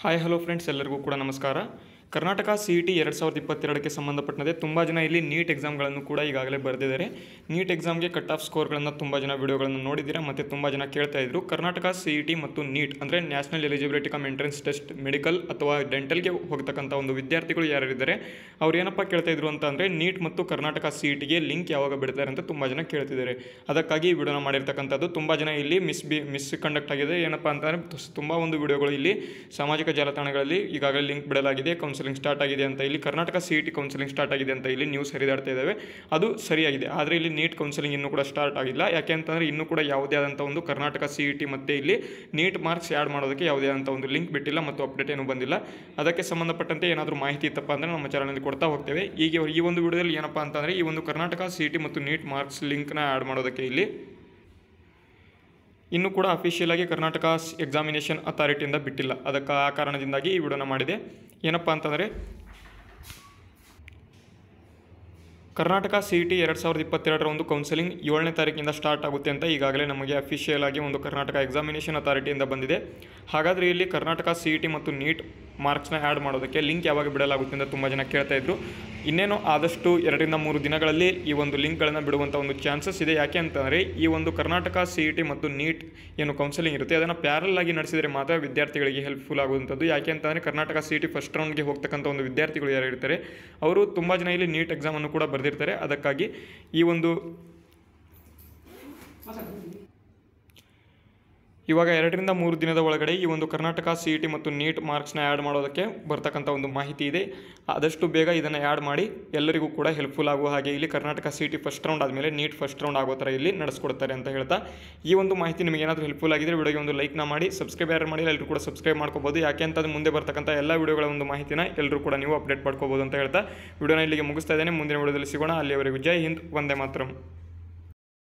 hi hello friends ಎಲ್ಲರಿಗೂ ಕೂಡ ನಮಸ್ಕಾರ ಕರ್ನಾಟಕ ಸಿ ಇ ಟಿ ಎರಡು ಸಾವಿರದ ಇಪ್ಪತ್ತೆರಡಕ್ಕೆ ಸಂಬಂಧಪಟ್ಟಂತೆ ತುಂಬ ಜನ ಇಲ್ಲಿ ನೀಟ್ ಎಕ್ಸಾಮ್ಗಳನ್ನು ಕೂಡ ಈಗಾಗಲೇ ಬರೆದಿದ್ದಾರೆ ನೀಟ್ ಎಕ್ಸಾಮ್ಗೆ ಕಟ್ ಆಫ್ ಸ್ಕೋರ್ಗಳನ್ನು ತುಂಬ ಜನ ವಿಡಿಯೋಗಳನ್ನು ನೋಡಿದ್ದೀರಾ ಮತ್ತು ತುಂಬ ಜನ ಕೇಳ್ತಾ ಇದ್ರು ಕರ್ನಾಟಕ ಸಿ ಇ ಟಿ ಮತ್ತು ನೀಟ್ ಅಂದರೆ national eligibility cum entrance test medical ಅಥವಾ ಡೆಂಟಲ್ಗೆ ಹೋಗ್ತಕ್ಕಂಥ ಒಂದು ವಿದ್ಯಾರ್ಥಿಗಳು ಯಾರಿದ್ದಾರೆ ಅವ್ರು ಏನಪ್ಪ ಕೇಳ್ತಾ ಇದ್ರು ಅಂತ ಅಂದರೆ ನೀಟ್ ಮತ್ತು ಕರ್ನಾಟಕ ಸಿ ಇ ಟಿಗೆ ಲಿಂಕ್ ಯಾವಾಗ ಬಿಡ್ತಾರೆ ಅಂತ ತುಂಬ ಜನ ಕೇಳ್ತಿದ್ದಾರೆ ಅದಕ್ಕಾಗಿ ಈ ವಿಡಿಯೋನ ಮಾಡಿರ್ತಕ್ಕಂಥದ್ದು ತುಂಬ ಜನ ಇಲ್ಲಿ ಮಿಸ್ ಬಿ ಮಿಸ್ ಕಂಡಕ್ಟ್ ಆಗಿದೆ ಏನಪ್ಪ ಅಂತಂದರೆ ತುಂಬ ಒಂದು ವಿಡಿಯೋಗಳು ಇಲ್ಲಿ ಸಾಮಾಜಿಕ ಜಾಲತಾಣಗಳಲ್ಲಿ ಈಗಾಗಲೇ ಲಿಂಕ್ ಬಿಡಲಾಗಿದೆ ಕೌನ್ಸಿಲಿಂಗ್ ಸ್ಟಾರ್ಟ್ ಆಗಿದೆ ಅಂತ ಇಲ್ಲಿ Karnataka C E T counselling start ಆಗಿದೆ ಅಂತ ಇಲ್ಲಿ ನ್ಯೂಸ್ ಹರಿದಾಡ್ತಾ ಇದ್ದಾವೆ ಅದು ಸರಿಯಾಗಿದೆ ಆದರೆ ಇಲ್ಲಿ ನೀಟ್ ಕೌನ್ಸಿಲಿಂಗ್ ಇನ್ನೂ ಕೂಡ ಸ್ಟಾರ್ಟ್ ಆಗಿಲ್ಲ ಯಾಕೆ ಅಂತಂದರೆ ಇನ್ನೂ ಕೂಡ ಯಾವುದೇ ಆದಂಥ ಒಂದು ಕರ್ನಾಟಕ ಸಿ ಇ ಟಿ ಮತ್ತು ಇಲ್ಲಿ ನೀಟ್ ಮಾರ್ಕ್ಸ್ ಆ್ಯಡ್ ಮಾಡೋದಕ್ಕೆ ಯಾವುದೇ ಆದಂಥ ಒಂದು ಲಿಂಕ್ ಬಿಟ್ಟಿಲ್ಲ ಮತ್ತು ಅಪ್ಡೇಟ್ ಏನೂ ಬಂದಿಲ್ಲ ಅದಕ್ಕೆ ಸಂಬಂಧಪಟ್ಟಂತೆ ಏನಾದರೂ ಮಾಹಿತಿ ಇತ್ತಪ್ಪ ಅಂದರೆ ನಮ್ಮ ಚಾನಲಲ್ಲಿ ಕೊಡ್ತಾ ಹೋಗ್ತೇವೆ ಈಗ ಈ ಒಂದು ವಿಡಿಯೋದಲ್ಲಿ ಏನಪ್ಪ ಅಂತಂದರೆ ಈ ಒಂದು ಕರ್ನಾಟಕ ಸಿ ಇ ಟಿ ಮತ್ತು ನೀಟ್ ಮಾರ್ಕ್ಸ್ ಲಿಂಕ್ನ ಆ್ಯಡ್ ಮಾಡೋದಕ್ಕೆ ಇಲ್ಲಿ ಇನ್ನೂ ಕೂಡ ಅಫಿಷಿಯಲ್ ಆಗಿ ಕರ್ನಾಟಕ ಎಕ್ಸಾಮಿನೇಷನ್ ಅಥಾರಿಟಿಯಿಂದ ಬಿಟ್ಟಿಲ್ಲ ಅದಕ್ಕೆ ಆ ಕಾರಣದಿಂದಾಗಿ ಈ ವಿಡಿಯೋನ ಮಾಡಿದೆ ಏನಪ್ಪ ಅಂತಂದರೆ ಕರ್ನಾಟಕ ಸಿ ಇ ಟಿ ಎರಡು ಸಾವಿರದ ಇಪ್ಪತ್ತೆರಡರ ಒಂದು ಕೌನ್ಸಿಲಿಂಗ್ ಏಳನೇ ತಾರೀಕಿಂದ ಸ್ಟಾರ್ಟ್ ಆಗುತ್ತೆ ಅಂತ ಈಗಾಗಲೇ ನಮಗೆ ಅಫಿಷಿಯಲ್ ಆಗಿ ಒಂದು ಕರ್ನಾಟಕ ಎಕ್ಸಾಮಿನೇಷನ್ ಅಥಾರಿಟಿಯಿಂದ ಬಂದಿದೆ ಹಾಗಾದರೆ ಇಲ್ಲಿ ಕರ್ನಾಟಕ ಸಿ ಇ ಟಿ ಮತ್ತು ನೀಟ್ ಮಾರ್ಕ್ಸ್ನ ಆ್ಯಡ್ ಮಾಡೋದಕ್ಕೆ ಲಿಂಕ್ ಯಾವಾಗ ಬಿಡಲಾಗುತ್ತೆ ಅಂತ ತುಂಬ ಜನ ಕೇಳ್ತಾ ಇದ್ರು ಇನ್ನೇನು ಆದಷ್ಟು ಎರಡರಿಂದ ಮೂರು ದಿನಗಳಲ್ಲಿ ಈ ಒಂದು ಲಿಂಕ್ಗಳನ್ನು ಬಿಡುವಂಥ ಒಂದು ಚಾನ್ಸಸ್ ಇದೆ ಯಾಕೆ ಅಂತಂದರೆ ಈ ಒಂದು ಕರ್ನಾಟಕ ಸಿ ಇ ಟಿ ಮತ್ತು ನೀಟ್ ಏನು ಕೌನ್ಸಿಲಿಂಗ್ ಇರುತ್ತೆ ಅದನ್ನು ಪ್ಯಾರಲ್ ಆಗಿ ನಡೆಸಿದರೆ ಮಾತ್ರ ವಿದ್ಯಾರ್ಥಿಗಳಿಗೆ ಹೆಲ್ಪ್ಫುಲ್ ಆಗುವಂಥದ್ದು ಯಾಕೆ ಅಂತಂದರೆ Karnataka C E T first ರೌಂಡ್ಗೆ ಹೋಗ್ತಕ್ಕಂಥ ಒಂದು ವಿದ್ಯಾರ್ಥಿಗಳು ಯಾರು ಇರ್ತಾರೆ ಅವರು ತುಂಬ ಜನ ಇಲ್ಲಿ ನೀಟ್ ಎಕ್ಸಾಮನ್ನು ಕೂಡ ಬರೆದಿರ್ತಾರೆ ಅದಕ್ಕಾಗಿ ಈ ಒಂದು ಇವಾಗ ಎರಡರಿಂದ ಮೂರು ದಿನದ ಒಳಗಡೆ ಈ ಒಂದು ಕರ್ನಾಟಕ ಸಿ ಇ ಟಿ ಮತ್ತು ನೀಟ್ ಮಾರ್ಕ್ಸ್ನ ಆ್ಯಡ್ ಮಾಡೋದಕ್ಕೆ ಬರ್ತಕ್ಕಂಥ ಒಂದು ಮಾಹಿತಿ ಇದೆ ಆದಷ್ಟು ಬೇಗ ಇದನ್ನು ಆ್ಯಡ್ ಮಾಡಿ ಎಲ್ಲರಿಗೂ ಕೂಡ ಹೆಲ್ಪ್ಫುಲ್ ಆಗುವ ಹಾಗೆ ಇಲ್ಲಿ Karnataka C E T first round ಆದಮೇಲೆ ನೀಟ್ ಫಸ್ಟ್ ರೌಂಡ್ ಆಗೋ ಥರ ಇಲ್ಲಿ ನಡೆಸ್ಕೊಡ್ತಾರೆ ಅಂತ ಹೇಳ್ತಾ ಈ ಒಂದು ಮಾಹಿತಿ ನಿಮಗೆ ಏನಾದರೂ ಹೆಲ್ಪ್ಫುಲ್ ಆಗಿದ್ರೆ ವಿಡಿಯೋಗೆ ಒಂದು ಲೈಕ್ನ ಮಾಡಿ ಸಬ್ಸ್ಕ್ರೈಬ್ ಯಾರು ಮಾಡಿಲ್ಲ ಎಲ್ಲರೂ ಕೂಡ ಸಬ್ಸ್ಕ್ರೈಬ್ ಮಾಡ್ಕೋಬೋದು ಯಾಕೆ ಅಂತಂದ್ರೆ ಮುಂದೆ ಬರ್ತಕ್ಕಂಥ ಎಲ್ಲ ವಿಡಿಯೋಗಳ ಒಂದು ಮಾಹಿತಿನ ಎಲ್ಲರೂ ಕೂಡ ನೀವು ಅಪ್ಡೇಟ್ ಮಾಡ್ಕೋಬೋದು ಅಂತ ಹೇಳ್ತಾ ವಿಡಿಯೋನ ಇಲ್ಲಿಗೆ ಮುಗಿಸ್ತಾ ಇದ್ದೇನೆ ಮುಂದಿನ ವಿಡಿಯೋದಲ್ಲಿ ಸಿಗೋಣ ಅಲ್ಲಿಯವರೆಗೂ ಜೈ ಹಿಂದ್ ವಂದೇ ಮಾತರಂ